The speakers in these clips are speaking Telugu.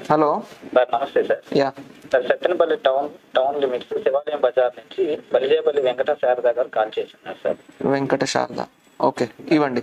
హలో సార్ నమస్తే sir yeah sir Sattenapalli town town limits Sivalayam Bazar నుంచి బలిజేపల్లి వెంకట శారద గారు కాల్ చేస్తున్నారు సార్ వెంకట శారద ఓకే ఇవ్వండి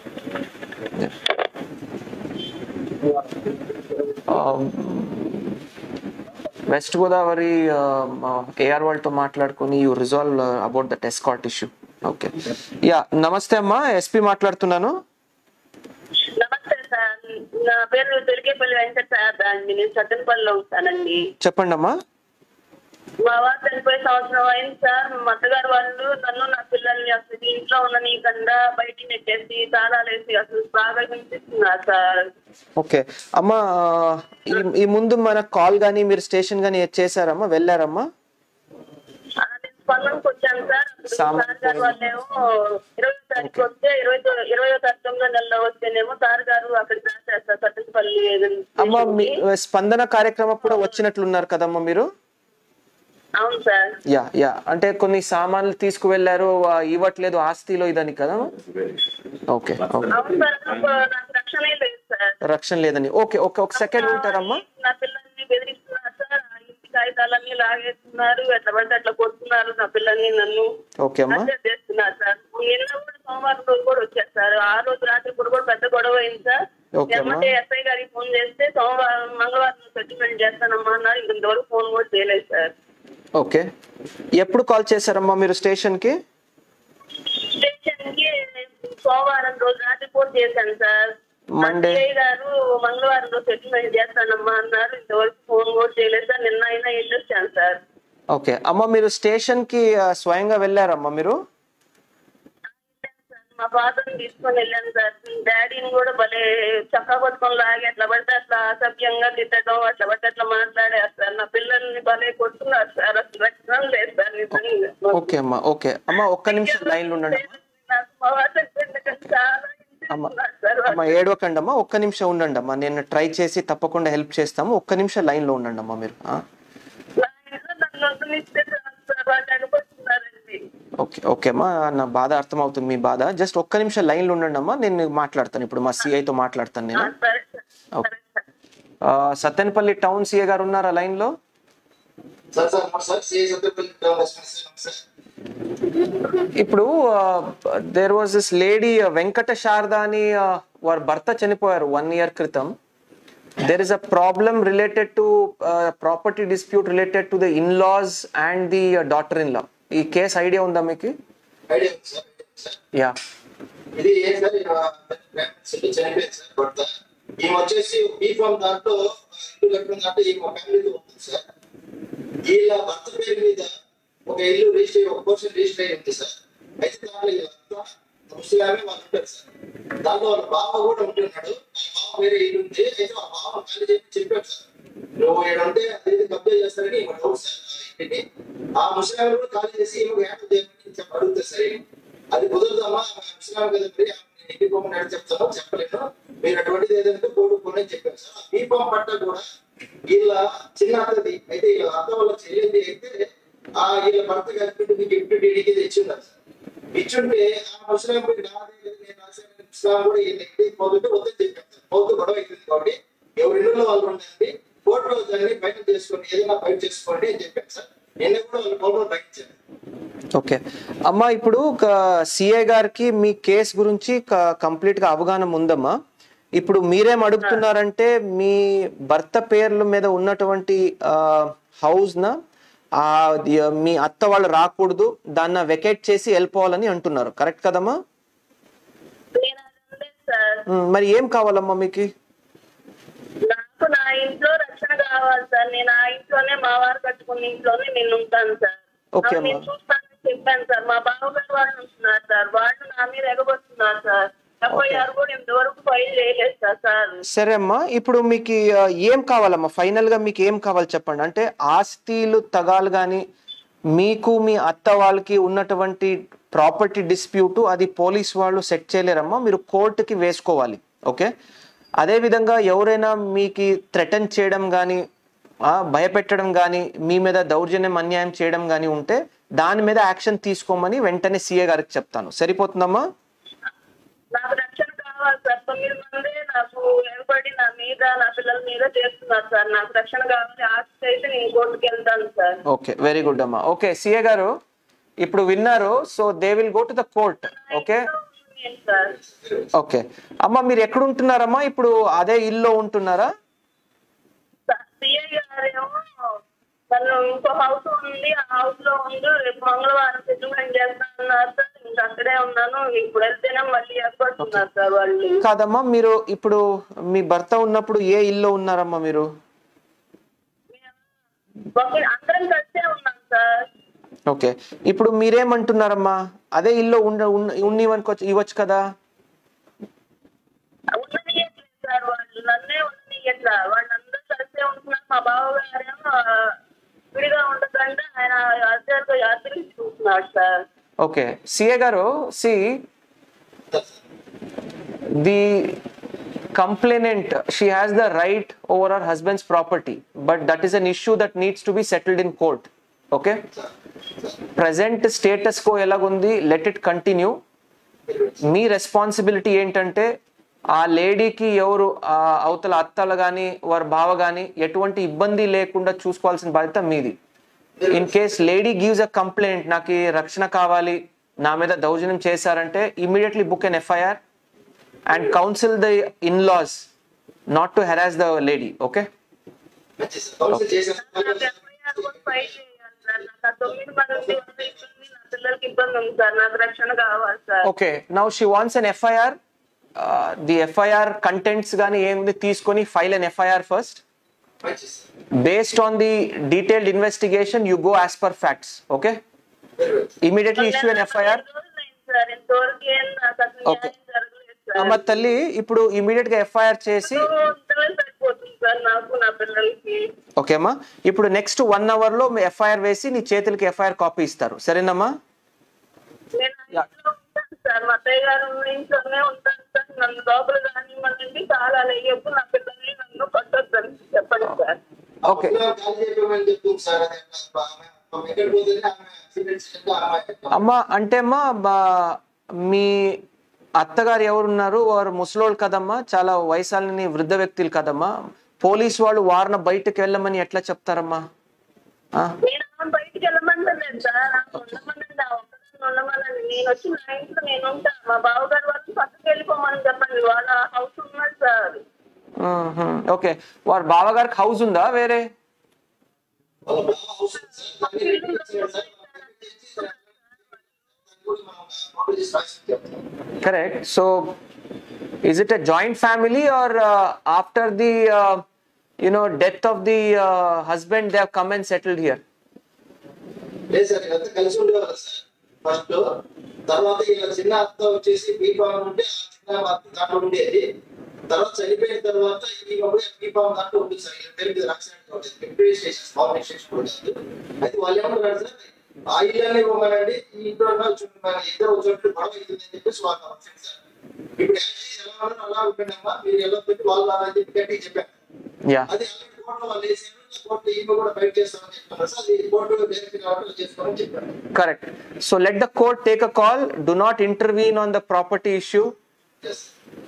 వెస్ట్ గోదావరి ఏఆర్ వాళ్ళతో మాట్లాడుకొని you resolve about that escort issue okay yeah నమస్తే అమ్మా ఎస్పీ మాట్లాడుతున్నాను నమస్తే సార్ నా పేరు తెలికేపల్లి వెంకట సార్ అండి నేను సత్తెనపల్లిలో ఉంటానండి చెప్పండి అమ్మా మా వారు చనిపోయి సంవత్సరం అయింది సార్ మా అత్తగారు వాళ్ళు నన్ను నా పిల్లల్ని అసలు ఇంట్లో ఉన్న నీకన్నా బయటికి నెట్టేసి తాళాలు వేసి అసలు బాగా హింసిస్తున్నారు సార్ ఓకే అమ్మా ఈ ఈ ముందు మన కాల్ కానీ మీరు స్టేషన్ కానీ చేశారమ్మా వెళ్ళారమ్మా ఆ, నేను స్పందనకు వచ్చాను సార్ అప్పుడు సామ్- సార్ గారు వాళ్ళేమో ఇరవై తారీఖు వస్తే ఇరవై తొ- ఇరవై తొమ్మిదో నెలలో వస్తేనేమో సార్ గారు అక్కడికి రాసేస్తారు సత్తెనపల్లి అమ్మా మీ స్టేషన్కి. స్పందన కార్యక్రమం కూడా వచ్చినట్లున్నారు కదమ్మా మీరు అవును సార్ యా యా అంటే కొన్ని సామాన్లు తీసుకువెళ్ళారు ఆ, ఇవ్వట్లేదు ఆస్తిలో ఇదని కదా ఓకే ఓకే అవును సార్ నాకు నాకు రక్షణే లేదు సార్ రక్షణ లేదని ఓకే ఓకే ఒక సెకండ్ ఉంటారమ్మా నా పిల్లల్ని బెదిరిస్తున్నారు సార్ ఆ ఇంటి కాగితాలన్నీ లాగేస్తున్నారు ఎట్లా పడితే అట్లా కొడుతున్నారు నా పిల్లల్ని నన్ను ఓకే అమ్మా అట్లా చేస్తున్నారు సార్ నిన్న కూడా సోమవారం రోజు కూడా వచ్చారు సార్ ఆ రోజు రాత్రి కూడా కూడా పెద్ద గొడవ అయింది సార్ ఓకే అమ్మా. ఏమంటే ఎస్ఐ గారికి ఫోన్ చేస్తే సోమవారం మంగళవారం సెటిల్మెంట్ చేస్తానమ్మా అన్నారు ఇంతవరకు ఫోన్ కూడా చేయలేదు సార్ ఓకే ఎప్పుడు కాల్ చేశారమ్మా మీరు స్టేషన్కి స్టేషన్ కి సోమవారం రోజు రాత్రి ఫోన్ చేశాను సార్ Monday. ఎస్ఐ గారు మంగళవారం రోజు సెటిల్మెంట్ చేస్తానమ్మా అన్నారు ఇంతవరకు ఫోన్ కూడా చేయలేదు సార్ నిన్న అయినా వెళ్ళొచ్చాను సార్ ఓకే అమ్మా మీరు స్టేషన్కి ఆ, స్వయంగా వెళ్ళారమ్మా మీరు మా ఫాదర్ని తీసుకొని వెళ్ళాను సార్ డాడీని కూడా భలే చక్కా పట్టుకొని లాగి అట్లా పడితే అట్లా అసభ్యంగా తిట్టడం అట్లా పడితే అట్లా మాట్లాడేస్తారు నా పిల్లల్ని భలే కొట్టున్నారు సార్ అసలు రక్షణ లేదు సార్ నిజంగా ఓకే అమ్మా ఓకే అమ్మా ఒక్క నిమిషం లైన్లో ఉండండి అమ్మా. నాకు మా ఫాదర్ చాలా అమ్మా హింసిస్తున్నారు సార్ అమ్మా ఏడవకండి అమ్మా ఒక్క నిమిషం ఉండండి అమ్మా నేను ట్రై చేసి తప్పకుండా హెల్ప్ చేస్తాము ఒక్క నిమిషం లైన్లో ఉండండి అమ్మా మీరు ఆ? నా ఇంట్లో నన్ను వదిలిస్తే సార్ వాళ్ళు అనుకుంటున్నారండి ఓకే ఓకే అమ్మా నా బాధ అర్థమవుతుంది మీ బాధ జస్ట్ ఒక్క నిమిషం లైన్లో ఉండండి అమ్మా నేను మాట్లాడతాను ఇప్పుడు మా సిఐతో మాట్లాడతాను నేను సరే సార్ సరే సార్ ఆ, సత్తెనపల్లి టౌన్ సిఏ గారు ఉన్నారా లైన్లో సార్ సార్ నమస్తే సార్ సిఐ సత్యపల్లి గ్రామ నమస్తే ఇప్పుడు there was this lady Venkata Sarada అని ఆ, వారి భర్త చనిపోయారు వన్ ఇయర్ క్రితం there is a problem related to property dispute related to the in laws and the daughter in law ఈ కేసు ఐడియా ఉందా మీకు ఐడియా ఉంది సార్ ఐడియా ఉంది సార్ యా ఇది ఏం సార్ సిటీ చనిపోయింది సార్ భర్త ఈమె వచ్చేసి బీ ఫామ్ దాంట్లో ఇల్లు కట్టిన దాంట్లో ఈమె ఫ్యామిలీతో ఉంటుంది సార్ వీళ్ళ భర్త పేరు మీద ఒక ఇల్లు రిజిస్టర్ ఒక పోర్షన్ రిజిస్టర్ అయి ఉంది సార్ అయితే దాంట్లో వీళ్ళంతా ముస్లిమే వాళ్ళు ఉంటారు సార్ దాంట్లో వాళ్ళ బావ కూడా ఉంటున్నాడు వాళ్ళ బావ వేరే ఇల్లు ఉంది అయితే వాళ్ళ బావ ఖాళీ చెప్పి చెప్పాడు సార్ నువ్వు ఇక్కడ ఉంటే అది ఇది కబ్జా చేస్తారని ఈమె డౌట్ సార్ ఆ ఇంటిని ఆ ముస్లింలు కూడా ఖాళీ చేసి ఈమె యాడ్ చేయమని చెప్పి అడుగుతారు సార్ ఈమె. అది కుదరదమ్మా ముస్లిం కదా మరి ఇంటి బొమ్మ నడి చెప్తాను చెప్పలేను మీరు అటువంటిది ఏదంటే కోర్టు కొని చెప్పారు సార్ ఆ దీపం పట్ట కూడా వీళ్ళ చిన్న అత్తది అయితే వీళ్ళ అత్త వాళ్ళ చెల్లింది అయితే ఆ వీళ్ళ భర్త కలిపి గిఫ్ట్ డీడీకి తెచ్చి ఉన్నారు సార్ ఇచ్చుంటే ఆ ముస్లిం పోయి నాది ఇది నేను రాశాను ఇస్లాం కూడా వీళ్ళ ఇంటికి పోతుంటే వద్దని చెప్పారు సార్ పోతూ గొడవ అవుతుంది కాబట్టి ఎవరి ఇళ్ళలో వాళ్ళు ఉండండి కోర్టులో దాన్ని బయట చేసుకోండి ఏదైనా బయట చేసుకోండి అని చెప్పారు సార్ నిన్న కూడా వాళ్ళు కోర్టులో తగ్గించారు ఓకే అమ్మా ఇప్పుడు సిఏ గారికి మీ కేసు గురించి కంప్లీట్ గా అవగాహన ఉందమ్మా ఇప్పుడు మీరేం అడుగుతున్నారంటే మీ భర్త పేర్ల మీద ఉన్నటువంటి హౌస్ న ఆ, ది- మీ అత్త వాళ్ళు రాకూడదు దాన్ని వెకేట్ చేసి వెళ్ళిపోవాలని అంటున్నారు కరెక్ట్ కదమ్మా నేను అది అనలేదు సార్ ఉమ్, మరి ఏం కావాలమ్మా మీకు నాకు నా ఇంట్లో రక్షణ కావాలి సార్ నేను ఆ ఇంట్లోనే మా వారు కట్టుకున్న ఇంట్లోనే నేను ఉంటాను సార్ ఓకే నాకు నేను అమ్మా. చూస్తానని చెప్పాను సార్ మా బావగారు వాళ్ళు ఉంటున్నారు సార్ వాళ్ళు నా మీద ఎగబడుతున్నారు సార్ ఎఫ్ఐఆర్ కూడా ఇంతవరకు ఫైల్ చేయలేదు సార్ సార్ సరే అమ్మా ఇప్పుడు మీకు ఆ, ఏం కావాలమ్మా ఫైనల్ గా మీకు ఏం కావాలి చెప్పండి అంటే ఆస్తిలు తగాలు కానీ మీకు మీ అత్త వాళ్ళకి ఉన్నటువంటి ప్రాపర్టీ డిస్ప్యూట్ అది పోలీస్ వాళ్ళు సెట్ చేయలేరమ్మా మీరు కోర్టుకి వేసుకోవాలి ఓకే అదే విధంగా ఎవరైనా మీకు థ్రెటన్ చేయడం కానీ భయపెట్టడం కానీ మీ మీద దౌర్జన్యం అన్యాయం చేయడం కానీ ఉంటే దాని మీద యాక్షన్ తీసుకోమని వెంటనే సీఏ గారికి చెప్తాను సరిపోతుందమ్మా నాకు రక్షణ కావాలి సార్ తొమ్మిది మంది నాకు వెనబడి నా మీద నా పిల్లల మీద చేస్తున్నారు సార్ నాకు రక్షణ కావాలి ఆస్తి అయితే నేను కోర్టుకి వెళ్తాను సార్ ఓకే వెరీ గుడ్ అమ్మా ఓకే సిఏ గారు ఇప్పుడు విన్నారు so they will go to the court okay ఏంటి సార్ ఓకే అమ్మా మీరు ఎక్కడ ఉంటున్నారమ్మా ఇప్పుడు అదే ఇల్లు ఉంటున్నారా సిఐ గారేమో నన్ను ఇంకో హౌస్ ఉంది ఆ హౌస్ లో ఉండు రేపు మంగళవారం సెటిల్మెంట్ చేస్తా అన్నారు సార్ ఇంకా అక్కడే ఉన్నాను ఇప్పుడు వెళ్తేనే మళ్ళీ ఎగ్గొట్టున్నారు సార్ వాళ్ళు కాదమ్మా మీరు ఇప్పుడు మీ భర్త ఉన్నప్పుడు ఏ ఇల్లు ఉన్నారమ్మా మీరు ఒక- అందరం కలిసే ఉన్నాం సార్ ఓకే ఇప్పుడు మీరేమంటున్నారమ్మా అదే ఇల్లు ఉండ ఉన్న- ఉన్నివనుకోవచ్చు ఇవ్వచ్చు కదా ఉండనియట్లేదు సార్ వాళ్ళు నన్నే ఉండనియట్లా వాళ్ళందరూ కలిసే ఉంటున్నారు మా బావగారేమో విడిగా ఉండదంటే ఆయన అద్దెకు అద్దెకి చూస్తున్నాడు సార్ ఓకే సిఏ గారు see the complainant she has the right over her husband's property but that is an issue that needs to be settled in court okay present status quo ఎలాగుంది లెట్ ఇట్ కంటిన్యూ మీ రెస్పాన్సిబిలిటీ ఏంటంటే ఆ లేడీకి ఎవరు ఆ అవతల అత్తలు కానీ వారి బావ కానీ ఎటువంటి ఇబ్బంది లేకుండా చూసుకోవాల్సిన బాధ్యత మీది in case lady gives a complaint నాకు ఈ రక్షణ కావాలి నా మీద దౌర్జన్యం చేశారంటే immediately book an FIR and counsel the in laws not to harass the lady okay మంచి సార్ కౌన్సిల్ చేశాను నాకు ఎఫ్ఐఆర్ కూడా ఫైల్ చేయాలి సార్ నాకు ఆ తొమ్మిది మంది ఉంది నా పిల్లలకి ఇబ్బంది ఉంది సార్ నాకు రక్షణ కావాలి sir okay now she wants an FIR the FIR contents కానీ ఏముంది తీసుకొని ఫైల్ అన్ ఎఫ్ఐఆర్ ఫస్ట్ మంచి sir based on the detailed investigation you go as per facts okay very well immediately issue an fir ఎన్ని రోజులైంది సార్ ఇంతవరకు ఏం నాకు అసలు Okay. న్యాయం జరగలేదు సార్ అమ్మ తల్లి ఇప్పుడు ఇమీడియట్ గా ఎఫ్ఐఆర్ చేసి ఇంతవరకు సరిపోతుంది సార్ నాకు నా పిల్లలకి ఓకే అమ్మా ఇప్పుడు నెక్స్ట్ వన్ అవర్ లో ఎఫ్ఐఆర్ వేసి నీ చేతులకి ఎఫ్ఐఆర్ కాపీ ఇస్తారు సరేనమ్మా నేను ఆ ఇంట్లో ఉంటాను సార్ మా అత్తయ్య గారు ఉన్న ఇంట్లోనే ఉంటాను సార్ నన్ను లోపల కానివ్వండి చాలా లేయప్పుడు నా పిల్లల్ని నన్ను కొట్టొద్దని చెప్పండి సార్ ఓకే అప్పుడు ఖాళీ చేయమని చెప్తుంది సార్ అది అట్లా ఆమె ఆమె ఎక్కడికి పోతుంది ఆమె యాక్సిడెంట్స్ ఆమె అమ్మ అంటే అమ్మా బా- మీ అత్తగారు ఎవరున్నారు వారు ముసలోళ్ళు కదమ్మా చాలా వయసాలని వృద్ధ వ్యక్తులు కదమ్మా పోలీస్ వాళ్ళు వారిని బయటకు వెళ్ళమని ఎట్లా చెప్తారమ్మా ఆ? నేను ఆమె బయటికి వెళ్ళమంటలేదు సార్ ఆమె ఉండమనండి ఆ ఒక్కదాన్ని ఉండమనండి నేను వచ్చి నా ఇంట్లో నేను ఉంటాను మా బావగారు వాళ్ళు పక్కకి వెళ్ళిపోమని చెప్పండి వాళ్ళ హౌస్ ఉన్నది సార్ మ్మ్హ్మ్. ఓకే వారి బావగారికి హౌస్ ఉందా వేరే వాళ్ళ బాగా అవసరం సార్ దాన్ని రిపీట్ చేయాలి సార్ రిపీట్ చేసి దాన్ని కూడా మనం కాపీ చేసి రాసి చెప్తాం Correct. So, is it a joint family or uh, after the uh, you know death of the uh, husband they have come and settled here? లేదు సార్ ఇదంతా కలిసి ఉండేవారు సార్ ఫస్ట్ తర్వాత ఇలా చిన్న అత్త వచ్చేసి బీఫామ్ ఉంటే ఆ చిన్న అత్త దాంట్లో ఉండేది తర్వాత చనిపోయిన తర్వాత ఈ కూడా బీఫామ్ దాంట్లో ఉంటుంది సార్ ఇలా పేరు మీద రాసినట్టు ఉంటుంది డిప్యూటీ స్టేషన్ పవర్ స్టేషన్ కూడా కాదు అయితే వాళ్ళు ఏమంటారు సార్ ఆ ఇల్లు ఇవ్వమనండి ఈ ఇంట్లో ఉన్న చు- మన ఇద్దరు చోట్ల గొడవ అవుతుంది అని చెప్పేసి వాళ్ళు వచ్చారు సార్ ఇప్పుడు యాక్చువల్లీ ఎలా ఉన్నారో అలా ఉంటుందమ్మా మీరు ఎలా పెట్టి వాళ్ళు అలా అని చెప్పి గట్టిగా చెప్పారు Yeah. అది అలాంటి కోర్టులో వాళ్ళు వేసారు కోర్టు ఈమె కూడా బయట చేస్తామని చెప్పారు సార్ అది కోర్టు డైరెక్ట్ కాబట్టి చేసుకోమని చెప్పారు Correct. So let the court take a call. Do not intervene on the property issue. Yes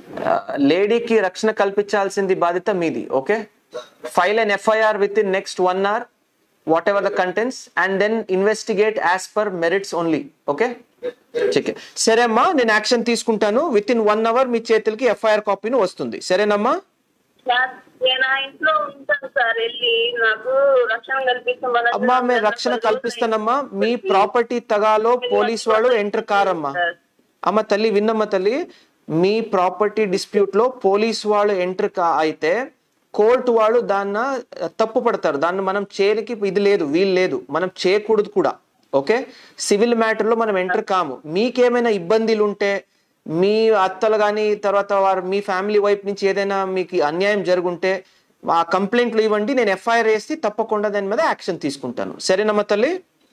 లేడీకి రక్షణ కల్పించాల్సింది బాధ్యత మీది okay file an FIR within next one hour whatever the contents and then investigate as per merits only okay check సరే అమ్మా నేను యాక్షన్ తీసుకుంటాను విత్ ఇన్ వన్ అవర్ మీ చేతులకి ఎఫ్ఐఆర్ కాపీని వస్తుంది సరేనమ్మా సార్, నేను ఆ ఇంట్లో ఉంటాను సార్ వెళ్ళి నాకు రక్షణ కల్పిస్తామని అమ్మా మేము రక్షణ కల్పిస్తానమ్మా మీ ప్రాపర్టీ తగాలో పోలీస్ వాళ్ళు ఎంటర్ కారమ్మా అమ్మ తల్లి విన్నమ్మ తల్లి మీ ప్రాపర్టీ డిస్ప్యూట్ లో పోలీస్ వాళ్ళు ఎంటర్ కా అయితే కోర్టు వాళ్ళు దాన్న తప్పు పడతారు దాన్ని మనం చేయడానికి ఇది లేదు వీలు లేదు మనం చేయకూడదు కూడా ఓకే సివిల్ మ్యాటర్ లో మనం ఎంటర్ కాము మీకేమైనా ఇబ్బందులు ఉంటే మీ అత్తలు కానీ తర్వాత వారు మీ ఫ్యామిలీ వైపు నుంచి ఏదైనా మీకు అన్యాయం జరుగుంటే ఆ కంప్లైంట్లు ఇవ్వండి నేను ఎఫ్ఐఆర్ వేసి తప్పకుండా దాని మీద యాక్షన్ తీసుకుంటాను సరేనమ్మా తల్లి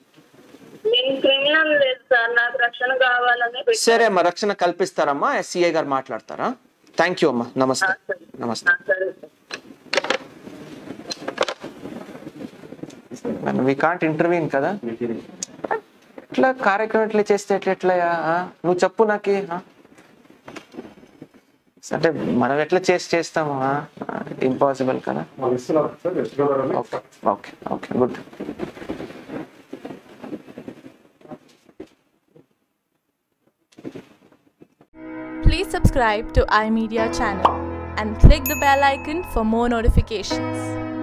నేను క్రిమినల్ లేదు సార్ నాకు రక్షణ కావాలని పెట్టాను. సరే అమ్మా రక్షణ కల్పిస్తారమ్మా ఎస్సీఐ గారు మాట్లాడతారా థ్యాంక్ యూ అమ్మా నమస్తే ఆ, సరే. నమస్తే ఆ, సరే సార్ వి కాంట్ ఇంటర్వ్యూన్ కదా ఇట్లా కార్యక్రమం ఇట్లా చేస్తే ఎట్లా ఎట్లయా ఆ? నువ్వు చెప్పు నాకి ఆ? అంటే మనం ఎట్లా చేసి చేస్తాము ఇంపాసిబుల్ కదా వాళ్ళు ఇస్తున్నారు సార్ వెస్ట్ గోదావరిలో okay okay okay good Please subscribe to iMedia channel and click the bell icon for more notifications.